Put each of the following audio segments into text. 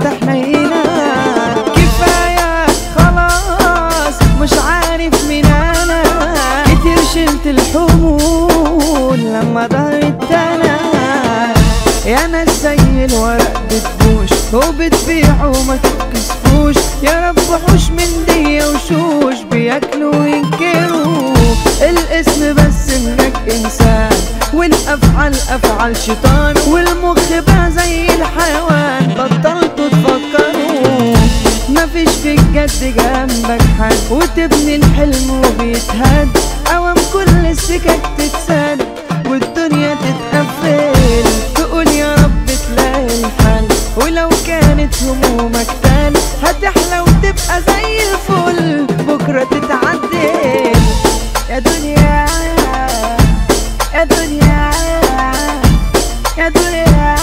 حنينة كفاية خلاص مش عارف مين انا كتير شلت الحمول لما ضهرت انا يا ناس زي الورق بتبوش وبتبيع وما تتكسفوش يا رب حوش من دي وشوش بياكلوا وينكروا الاسم بس انك انسان والافعال افعال شيطان والمخ بقى زي الحيوان بطلتوا تفكروا مفيش في الجد جنبك حد وتبني الحلم وبيتهد اوام كل السكك تتسد والدنيا تتقفل تقول يا رب تلاقي الحل ولو كانت همومك تال هتحلى وتبقى زي الفل بكرة تتعدل يا دنيا يا دنيا يا دنيا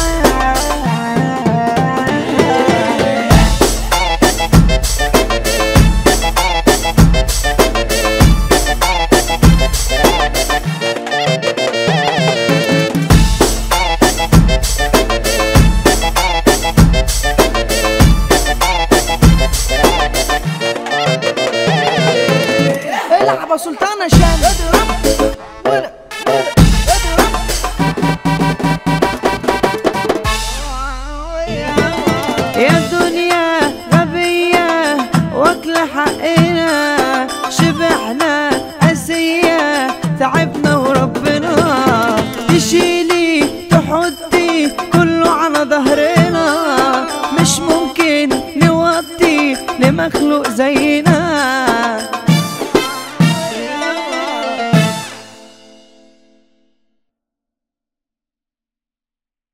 العب يا سلطان عشان اضرب يا دنيا غبية واكل حقنا شبعنا أسية تعبنا وربنا تشيلي تحطي كله على ظهرنا مش ممكن نوطي لمخلوق زينا